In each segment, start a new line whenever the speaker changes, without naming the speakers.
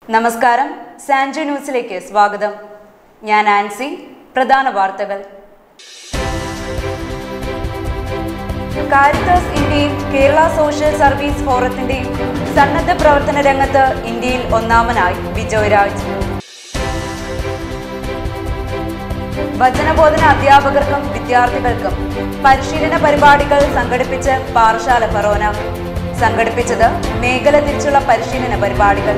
നമസ്കാരം സാൻജു ന്യൂസിലേക്ക് സ്വാഗതം ഞാൻ ആൻസി പ്രധാന വാർത്തകൾ കാരിത്താസ് ഇന്ത്യയും കേരള സോഷ്യൽ സർവീസ് ഫോറത്തിന്റെയും സന്നദ്ധ പ്രവർത്തന രംഗത്ത് ഇന്ത്യയിൽ ഒന്നാമനായി ബിജോയ് രാജ് വചനബോധന അധ്യാപകർക്കും വിദ്യാർത്ഥികൾക്കും പരിശീലന പരിപാടികൾ സംഘടിപ്പിച്ച് പാറശാല ഫറോന സംഘടിപ്പിച്ചത് മേഖല തിരിച്ചുള്ള പരിശീലന പരിപാടികൾ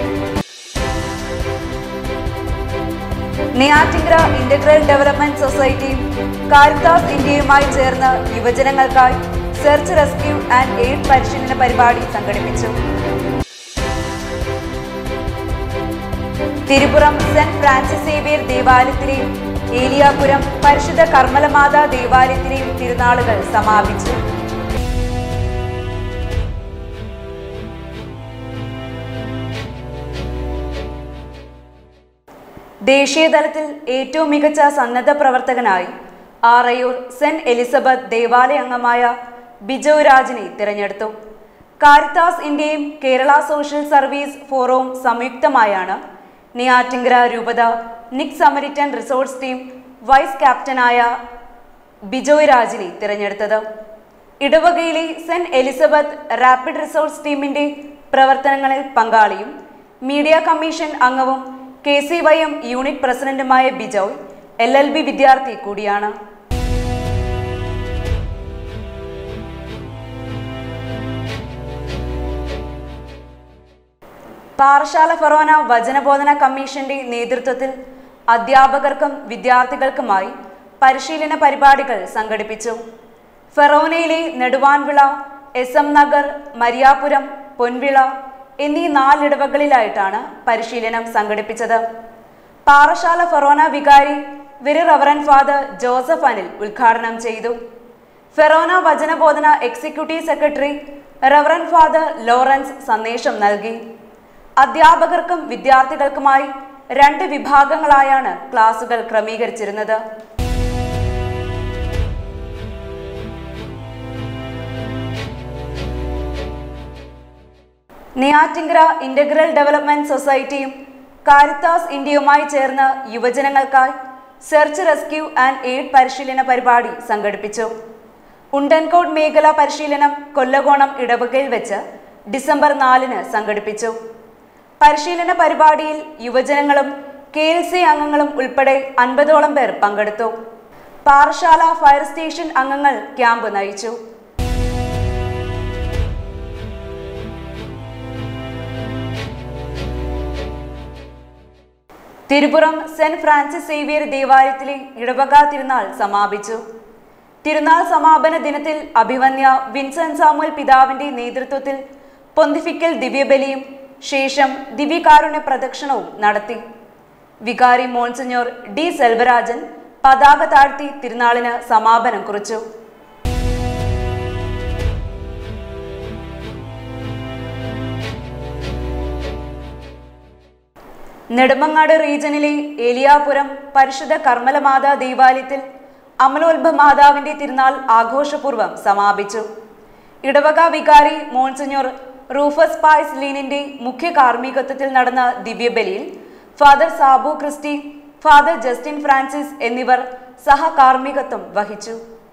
നെയ്യാറ്റിങ്കര ഇന്റഗ്രൽ ഡെവലപ്മെന്റ് സൊസൈറ്റിയും കാരിത്താസ് ഇന്ത്യയുമായി ചേർന്ന് യുവജനങ്ങൾക്കായി സെർച്ച് റെസ്ക്യൂ ആൻഡ് എയ്ഡ് പരിശീലന പരിപാടി സംഘടിപ്പിച്ചു തിരുപുറം സെന്റ് ഫ്രാൻസിസ് സേവിയർ ദേവാലയത്തിലെയും ഏലിയാപുരം പരിശുദ്ധ കർമ്മലമാത ദേവാലയത്തിലെയും തിരുനാളുകൾ സമാപിച്ചു ദേശീയതലത്തിൽ ഏറ്റവും മികച്ച സന്നദ്ധ പ്രവർത്തകനായി ആറയൂർ സെന്റ് എലിസബത്ത് ദേവാലയ അംഗമായ ബിജോയ് രാജിനെ തിരഞ്ഞെടുത്തു കാരിത്താസ് ഇന്ത്യയും കേരള സോഷ്യൽ സർവീസ് ഫോറവും സംയുക്തമായാണ് നെയ്യാറ്റിങ്കര രൂപത നിക് സമരിറ്റൻ റിസോർട്സ് ടീം വൈസ് ക്യാപ്റ്റനായ ബിജോയ് രാജിനെ തിരഞ്ഞെടുത്തത് ഇടവകയിലെ സെന്റ് എലിസബത്ത് റാപ്പിഡ് റിസോഴ്സ് ടീമിന്റെ പ്രവർത്തനങ്ങളിൽ പങ്കാളിയും മീഡിയ കമ്മീഷൻ അംഗവും K C Y M unit പ്രസിഡന്റുമായ ബിജോയ് എൽ എൽ ബി വിദ്യാർത്ഥി കൂടിയാണ് പാറശാല ഫറോന വചനബോധന കമ്മീഷന്റെ നേതൃത്വത്തിൽ അധ്യാപകർക്കും വിദ്യാർത്ഥികൾക്കുമായി പരിശീലന പരിപാടികൾ സംഘടിപ്പിച്ചു ഫെറോനയിലെ നെടുവാൻവിള എസ് എം നഗർ മരിയാപുരം പൊൻവിള എന്നീ നാലിടവകളിലായിട്ടാണ് പരിശീലനം സംഘടിപ്പിച്ചത് പാറശാല ഫെറോന വികാരി വിരി റവറൻ ഫാദർ ജോസഫ് അനിൽ ഉദ്ഘാടനം ചെയ്തു ഫെറോന വചനബോധന executive secretary reverend father Lawrence സന്ദേശം നൽകി അധ്യാപകർക്കും വിദ്യാർത്ഥികൾക്കുമായി രണ്ട് വിഭാഗങ്ങളായാണ് ക്ലാസുകൾ ക്രമീകരിച്ചിരുന്നത് നെയ്യാറ്റിങ്കര ഇന്റഗ്രൽ ഡെവലപ്മെന്റ് സൊസൈറ്റിയും കാരിത്താസ് ഇന്ത്യയുമായി ചേർന്ന് യുവജനങ്ങൾക്കായി സെർച്ച് റെസ്ക്യൂ ആൻഡ് എയ്ഡ് പരിശീലന പരിപാടി സംഘടിപ്പിച്ചു ഉണ്ടൻകോട് മേഖല പരിശീലനം കൊല്ലകോണം ഇടവകയിൽ വെച്ച് ഡിസംബർ നാലിന് സംഘടിപ്പിച്ചു പരിശീലന പരിപാടിയിൽ യുവജനങ്ങളും കെ എൽ സി അംഗങ്ങളും ഉൾപ്പെടെ അൻപതോളം പേർ പങ്കെടുത്തു പാറശാല ഫയർ സ്റ്റേഷൻ അംഗങ്ങൾ ക്യാമ്പ് നയിച്ചു തിരുപുറം സെന്റ് ഫ്രാൻസിസ് സേവിയർ ദേവാലയത്തിലെ ഇടവക തിരുനാൾ സമാപിച്ചു തിരുനാൾ സമാപന ദിനത്തിൽ അഭിവന്യ വിൻസെന്റ് സാമുൽ പിതാവിന്റെ നേതൃത്വത്തിൽ പൊന്തിഫിക്കൽ ദിവ്യബലിയും ശേഷം ദിവ്യകാരുണ്യ പ്രദക്ഷിണവും നടത്തി വികാരി മോൺസിഞ്ഞോർ ഡി സെൽവരാജൻ പതാക താഴ്ത്തി തിരുനാളിന് സമാപനം കുറിച്ചു നെടുമങ്ങാട് റീജനിലെ ഏലിയാപുരം പരിശുദ്ധ കർമ്മലമാത ദേവാലയത്തിൽ അമലോത്ഭ മാതാവിന്റെ തിരുനാൾ ആഘോഷപൂർവ്വം സമാപിച്ചു ഇടവക വികാരി മോൺസിഞ്ഞോർ റൂഫസ് പായ്സ് ലീനിന്റെ മുഖ്യ കാർമ്മികത്വത്തിൽ നടന്ന ദിവ്യബലിയിൽ father Sabu Christy father Justin Francis എന്നിവർ സഹകാർമ്മികത്വം വഹിച്ചു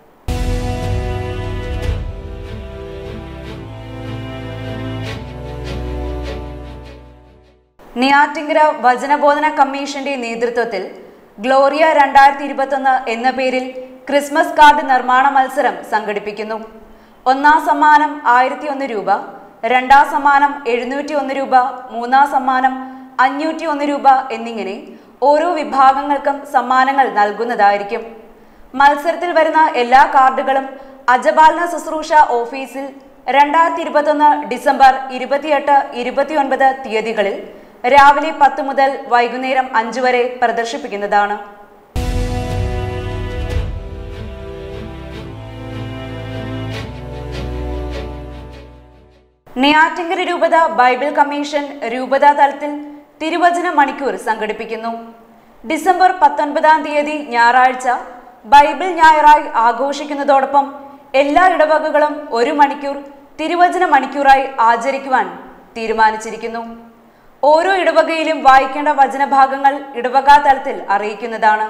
നെയ്യാറ്റിങ്കര വചനബോധന കമ്മീഷന്റെ നേതൃത്വത്തിൽ ഗ്ലോറിയ രണ്ടായിരത്തി ഇരുപത്തൊന്ന് എന്ന പേരിൽ ക്രിസ്മസ് കാർഡ് നിർമ്മാണ മത്സരം സംഘടിപ്പിക്കുന്നു ഒന്നാം സമ്മാനം ആയിരത്തി ഒന്ന് രൂപ രണ്ടാം സമ്മാനം എഴുന്നൂറ്റി ഒന്ന് രൂപ മൂന്നാം സമ്മാനം അഞ്ഞൂറ്റി ഒന്ന് രൂപ എന്നിങ്ങനെ ഓരോ വിഭാഗങ്ങൾക്കും സമ്മാനങ്ങൾ നൽകുന്നതായിരിക്കും മത്സരത്തിൽ വരുന്ന എല്ലാ കാർഡുകളും അജപാലന ശുശ്രൂഷ ഓഫീസിൽ രണ്ടായിരത്തി ഇരുപത്തൊന്ന് ഡിസംബർ ഇരുപത്തിയെട്ട് ഇരുപത്തിയൊൻപത് തീയതികളിൽ രാവിലെ പത്ത് മുതൽ വൈകുന്നേരം അഞ്ചു വരെ പ്രദർശിപ്പിക്കുന്നതാണ് നെയ്യാറ്റിങ്കര രൂപത ബൈബിൾ കമ്മീഷൻ രൂപതാ തലത്തിൽ തിരുവചന മണിക്കൂർ സംഘടിപ്പിക്കുന്നു ഡിസംബർ പത്തൊൻപതാം തീയതി ഞായറാഴ്ച ബൈബിൾ ഞായറായി ആഘോഷിക്കുന്നതോടൊപ്പം എല്ലാ ഇടവകകളും ഒരു മണിക്കൂർ തിരുവചന മണിക്കൂറായി ആചരിക്കുവാൻ തീരുമാനിച്ചിരിക്കുന്നു ഓരോ ഇടവകയിലും വായിക്കേണ്ട വചനഭാഗങ്ങൾ ഇടവകാ തലത്തിൽ അറിയിക്കുന്നതാണ്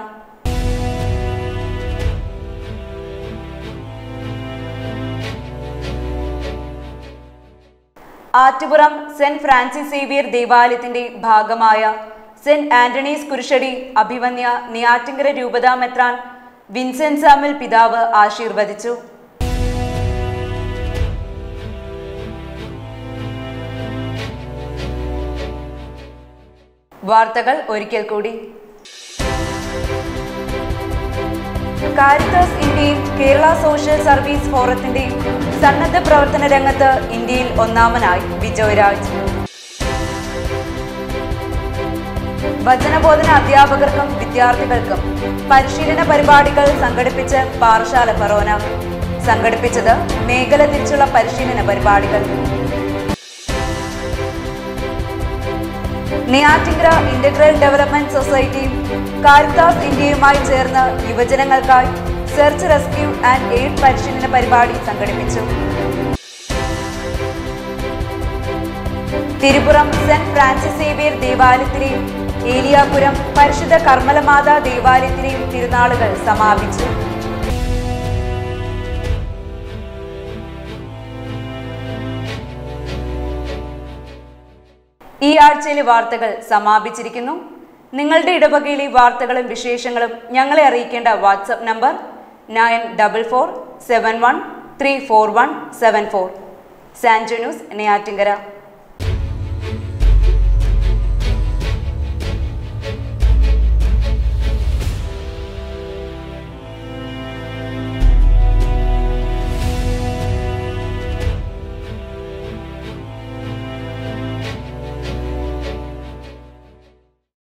ആറ്റുപുറം സെന്റ് ഫ്രാൻസിസ് സേവിയർ ദേവാലയത്തിന്റെ ഭാഗമായ സെന്റ് ആന്റണീസ് കുരിശടി അഭിവന്യ നെയ്യാറ്റിങ്കര രൂപതാ മെത്രാൻ വിൻസെന്റ് സാമിൽ പിതാവ് ആശീർവദിച്ചു വാർത്തകൾ ഒരിക്കൽ കൂടി കാരിത്താസ് ഇന്ത്യയും കേരള സോഷ്യൽ സർവീസ് ഫോറത്തിന്റെയും സന്നദ്ധ പ്രവർത്തന രംഗത്ത് ഇന്ത്യയിൽ ഒന്നാമനായി ബിജോയ് രാജ് വചനബോധന അധ്യാപകർക്കും വിദ്യാർത്ഥികൾക്കും പരിശീലന പരിപാടികൾ സംഘടിപ്പിച്ച് പാറശാല ഫറോന സംഘടിപ്പിച്ചത് മേഖല തിരിച്ചുള്ള പരിശീലന പരിപാടികൾ നെയ്യാറ്റിങ്കര ഇന്റഗ്രൽ ഡെവലപ്മെന്റ് സൊസൈറ്റിയും കാരിത്താസ് ഇന്ത്യയുമായി ചേർന്ന് യുവജനങ്ങൾക്കായി സെർച്ച് റെസ്ക്യൂ ആൻഡ് എയ്ഡ് പരിശീലന പരിപാടി സംഘടിപ്പിച്ചു തിരുപുറം സെന്റ് ഫ്രാൻസിസ് സേവിയർ ദേവാലയത്തിലെയും ഏലിയാപുരം പരിശുദ്ധ കർമ്മലമാതാ ദേവാലയത്തിലെയും തിരുനാളുകൾ സമാപിച്ചു ഈ ആഴ്ചയിലെ വാർത്തകൾ സമാപിച്ചിരിക്കുന്നു നിങ്ങളുടെ ഇടവകയിലെ വാർത്തകളും വിശേഷങ്ങളും ഞങ്ങളെ അറിയിക്കേണ്ട WhatsApp number nine double four seven one three four one seven four Sanjo news Neyyattinkara